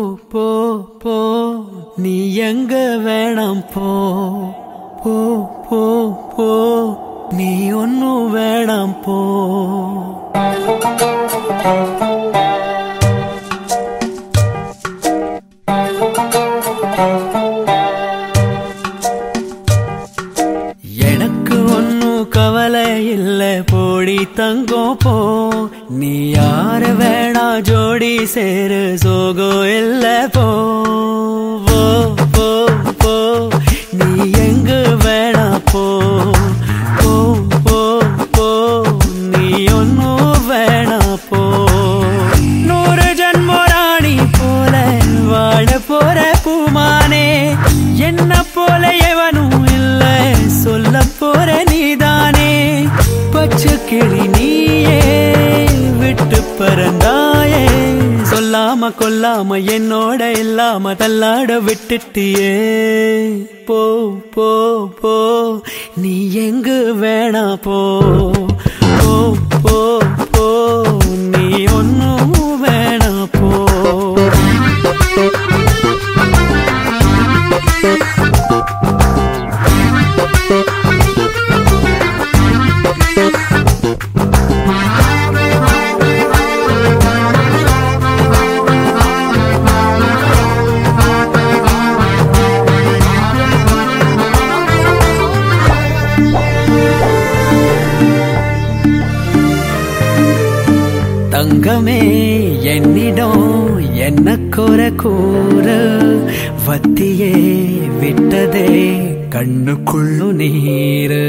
போ போ நீ எங்க வேணாம் போ போ போ போ நீ ஒன்னும் வேணாம் போ எனக்கு ஒன்னும் கவலை இல்ல போடி தங்கம் போ நீ யார வேணா ஜோடி சேரு சோகோ இல்ல போ போ போ போ நீ எங்க வேணா போ போ போ போ நீ ஒன்னும் வேணா போ நூறு ஜன்மோ ராணி போல வாழ போற பூமானே என்ன போல எவனும் இல்ல சொல்ல போற நீதானே பச்சை கிளி நீயே விட்டு பறந்தாயே சொல்லாம கொல்லாம என்னோட இல்லாம தள்ளாட விட்டுட்டியே போ போ போ நீ எங்கு வேணா போ போ போ போ நீ ஒன்னும் வேணா போ தங்கமே என்னிடம் என்ன குற கூற வத்தியே விட்டதே கண்ணுக்குள்ளு நீரு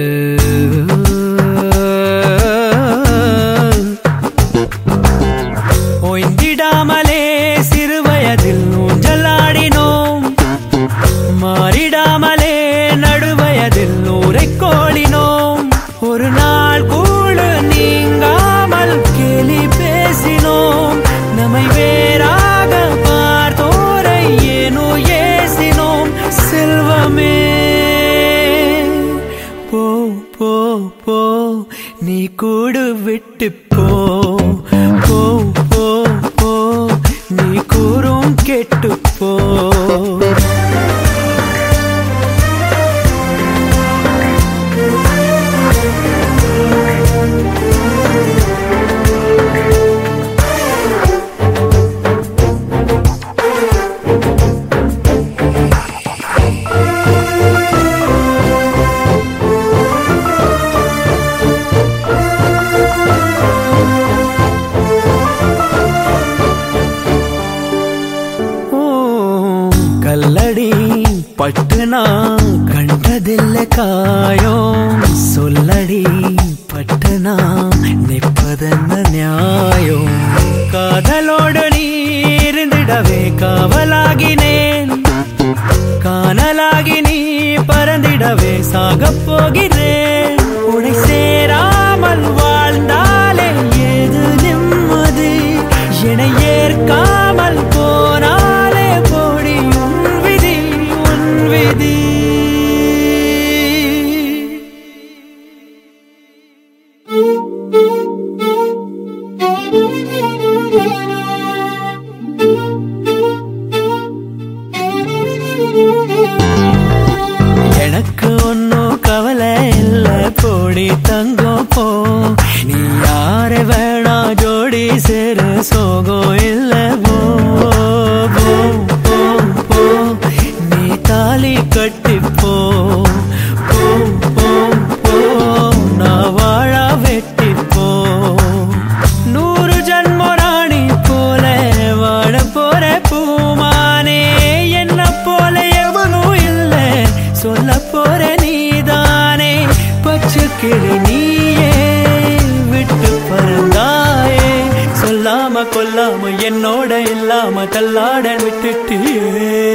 ஓய்ந்திடாமலே சிறுவயதில் ஊஞ்சலாடினோம் மாறிடாமலே நடுவயதில் நூரை கோடினோம் ஒரு நாள் கூட நீங்காமல் கேலி பேசினோம் நம்மை வேறாக பார்த்தோரை ஏனோ ஏசினோம் செல்வமே போ போ போ நீ கூடு விட்டு போ போ போ போ நீ கூறும் கெட்டு போ ஓ, கல்லடி பட்டு நான் கண்டதில்ல காயம் சொல்லடி பட்டு நான் நிற்பதென்ன நியாயம் காதலோடு நீ இருந்திடவே காவலாகினேன் காணலாகி நீ பறந்திடவே சாகப் போகிறேன் உடை சேராமல் வாழ்ந்தாலே ஏது நிம்மதி என ஏற்காமல் போனாலே போடி உன் விதி உன் விதி எனக்கு ஒன்னும் கவலை இல்ல போடி தங்கம் போ நீ யார வேணா ஜோடி சேரு சோகம் இல்ல போ போ, போ, போ. நீ தாலி கட்டி போ போ, போ, போ. நான் வாழ வெட்டி போ நூறு ஜன்ம ராணி போல வாழ போற பூமானே என்ன போல எவனும் இல்ல சொல்ல போற நீதானே பச்சை கிளி நீயே விட்டு பறந்தாயே சொல்லாம கொல்லாம என்னோட இல்லாம தள்ளாட விட்டுட்டியே